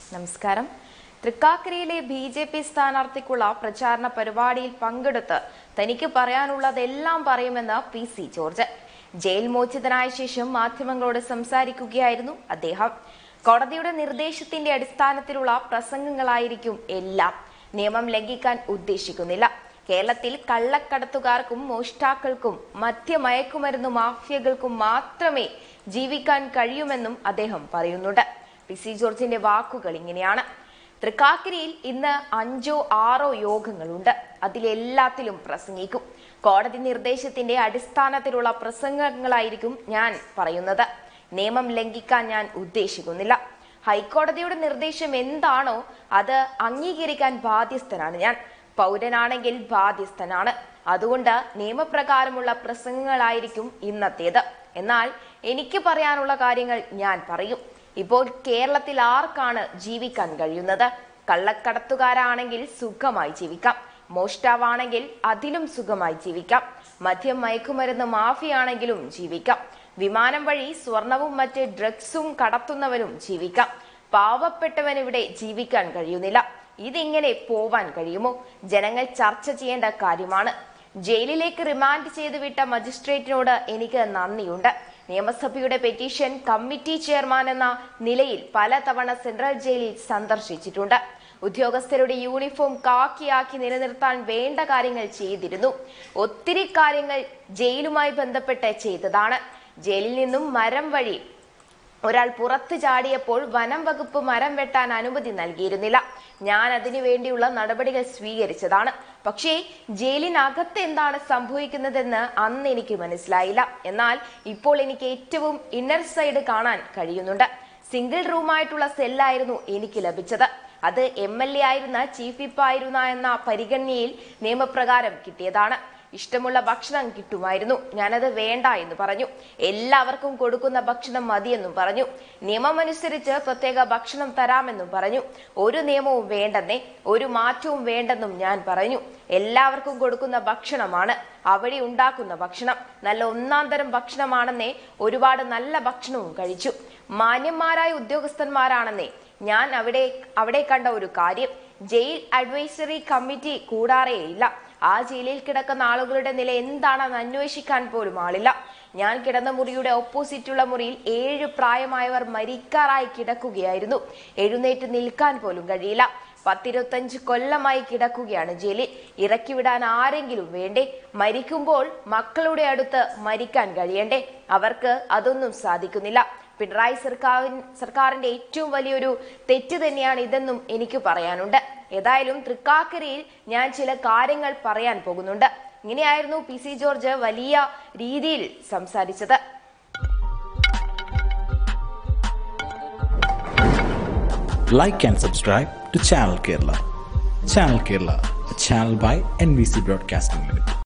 നമസ്കാരം തൃക്കാക്കരയിലെ B J P സ്ഥാനാർത്ഥിക്കുള്ള പ്രചാരണ പരിപാടിയിൽ പങ്കെടുത്ത് തനിക്ക് പറയാനുള്ളതെല്ലാം പറയുമെന്ന് പി സി ജോർജ് ജയിൽ മോചിതനായ ശേഷം മാധ്യമങ്ങളോട് സംസാരിക്കുകയായിരുന്നു അദ്ദേഹം കോടതിയുടെ നിർദ്ദേശത്തിന്റെ അടിസ്ഥാനത്തിലുള്ള പ്രസംഗങ്ങളായിരിക്കും എല്ലാം നിയമം ലംഘിക്കാൻ ഉദ്ദേശിക്കുന്നില്ല കേരളത്തിൽ കള്ളക്കടത്തുകാർക്കും മോഷ്ടാക്കൾക്കും മദ്യമയക്കുമരുന്ന് മാഫിയകൾക്കും മാത്രമേ ജീവിക്കാൻ കഴിയുമെന്നും അദ്ദേഹം പറയുന്നുണ്ട് പി സി ജോർജിന്റെ വാക്കുകൾ ഇങ്ങനെയാണ് തൃക്കാക്കരയിൽ ഇന്ന് അഞ്ചോ ആറോ യോഗങ്ങളുണ്ട് അതിലെല്ലാത്തിലും പ്രസംഗിക്കും കോടതി നിർദ്ദേശത്തിന്റെ അടിസ്ഥാനത്തിലുള്ള പ്രസംഗങ്ങളായിരിക്കും ഞാൻ പറയുന്നത് നിയമം ലംഘിക്കാൻ ഞാൻ ഉദ്ദേശിക്കുന്നില്ല ഹൈക്കോടതിയുടെ നിർദ്ദേശം എന്താണോ അത് അംഗീകരിക്കാൻ ബാധ്യസ്ഥനാണ് ഞാൻ പൗരനാണെങ്കിൽ ബാധ്യസ്ഥനാണ് അതുകൊണ്ട് നിയമപ്രകാരമുള്ള പ്രസംഗങ്ങളായിരിക്കും ഇന്നത്തേത് എന്നാൽ എനിക്ക് പറയാനുള്ള കാര്യങ്ങൾ ഞാൻ പറയും ഇപ്പോൾ കേരളത്തിൽ ആർക്കാണ് ജീവിക്കാൻ കഴിയുന്നത് കള്ളക്കടത്തുകാരാണെങ്കിൽ സുഖമായി ജീവിക്കാം മോഷ്ടാവാണെങ്കിൽ അതിലും സുഖമായി ജീവിക്കാം മദ്യം മയക്കുമരുന്ന് മാഫിയാണെങ്കിലും ജീവിക്കാം വിമാനം വഴി സ്വർണവും മറ്റ് ഡ്രഗ്സും കടത്തുന്നവനും ജീവിക്കാം പാവപ്പെട്ടവൻ ഇവിടെ ജീവിക്കാൻ കഴിയുന്നില്ല ഇതിങ്ങനെ പോവാൻ കഴിയുമോ ജനങ്ങൾ ചർച്ച ചെയ്യേണ്ട കാര്യമാണ് ജയിലിലേക്ക് റിമാൻഡ് ചെയ്ത് വിട്ട മജിസ്ട്രേറ്റിനോട് എനിക്ക് നന്ദിയുണ്ട് നിയമസഭയുടെ പെറ്റീഷൻ കമ്മിറ്റി ചെയർമാൻ എന്ന നിലയിൽ പലതവണ സെൻട്രൽ ജയിലിൽ സന്ദർശിച്ചിട്ടുണ്ട് ഉദ്യോഗസ്ഥരുടെ യൂണിഫോം കാക്കിയാക്കി നിലനിർത്താൻ വേണ്ട കാര്യങ്ങൾ ചെയ്തിരുന്നു ഒത്തിരി കാര്യങ്ങൾ ജയിലുമായി ബന്ധപ്പെട്ട് ചെയ്തതാണ് ജയിലിൽ നിന്നും മരം വഴി ഒരാൾ പുറത്തു ചാടിയപ്പോൾ വനം വകുപ്പ് മരം വെട്ടാൻ അനുമതി നൽകിയിരുന്നില്ല ഞാൻ അതിനു വേണ്ടിയുള്ള നടപടികൾ സ്വീകരിച്ചതാണ് പക്ഷേ ജയിലിനകത്ത് എന്താണ് സംഭവിക്കുന്നതെന്ന് അന്ന് എനിക്ക് മനസ്സിലായില്ല എന്നാൽ ഇപ്പോൾ എനിക്ക് ഏറ്റവും ഇന്നർ സൈഡ് കാണാൻ കഴിയുന്നുണ്ട് സിംഗിൾ റൂമായിട്ടുള്ള സെല്ലായിരുന്നു എനിക്ക് ലഭിച്ചത് അത് എം എൽ എ ആയിരുന്ന ചീഫ് വിപ്പ് ആയിരുന്ന എന്ന പരിഗണനയിൽ നിയമപ്രകാരം കിട്ടിയതാണ് ഇഷ്ടമുള്ള ഭക്ഷണം കിട്ടുമായിരുന്നു ഞാനത് വേണ്ട എന്ന് പറഞ്ഞു എല്ലാവർക്കും കൊടുക്കുന്ന ഭക്ഷണം മതിയെന്നും പറഞ്ഞു നിയമമനുസരിച്ച് പ്രത്യേക ഭക്ഷണം തരാമെന്നും പറഞ്ഞു ഒരു നിയമവും വേണ്ടെന്നേ ഒരു മാറ്റവും വേണ്ടെന്നും ഞാൻ പറഞ്ഞു എല്ലാവർക്കും കൊടുക്കുന്ന ഭക്ഷണമാണ് അവിടെ ഉണ്ടാക്കുന്ന ഭക്ഷണം നല്ല ഒന്നാം തരം ഭക്ഷണമാണെന്നേ ഒരുപാട് നല്ല ഭക്ഷണവും കഴിച്ചു മാന്യന്മാരായ ഉദ്യോഗസ്ഥന്മാരാണെന്നേ ഞാൻ അവിടെ അവിടെ കണ്ട ഒരു കാര്യം ജയിൽ അഡ്വൈസറി കമ്മിറ്റി കൂടാറേയില്ല ആ ജയിലിൽ കിടക്കുന്ന ആളുകളുടെ നില എന്താണെന്ന് അന്വേഷിക്കാൻ പോലും ആളില്ല ഞാൻ കിടന്ന മുറിയുടെ ഓപ്പോസിറ്റുള്ള മുറിയിൽ ഏഴ് പ്രായമായവർ മരിക്കാറായി കിടക്കുകയായിരുന്നു എഴുന്നേറ്റ് നിൽക്കാൻ പോലും കഴിയില്ല പത്തിരുപത്തഞ്ച് കൊല്ലമായി കിടക്കുകയാണ് ജയിലിൽ ഇറക്കിവിടാൻ ആരെങ്കിലും വേണ്ടേ മരിക്കുമ്പോൾ മക്കളുടെ അടുത്ത് മരിക്കാൻ കഴിയണ്ടേ അവർക്ക് അതൊന്നും സാധിക്കുന്നില്ല പിണറായി സർക്കാർ സർക്കാരിന്റെ ഏറ്റവും വലിയൊരു തെറ്റ് തന്നെയാണ് ഇതെന്നും എനിക്ക് പറയാനുണ്ട് ഏതായാലും തൃക്കാക്കരയിൽ ഞാൻ ചില കാര്യങ്ങൾ പറയാൻ പോകുന്നുണ്ട് ഇങ്ങനെയായിരുന്നു പി സി ജോർജ് വലിയ രീതിയിൽ സംസാരിച്ചത് like and subscribe to Channel Kerala. Channel Kerala, a channel by NBC Broadcasting Limited.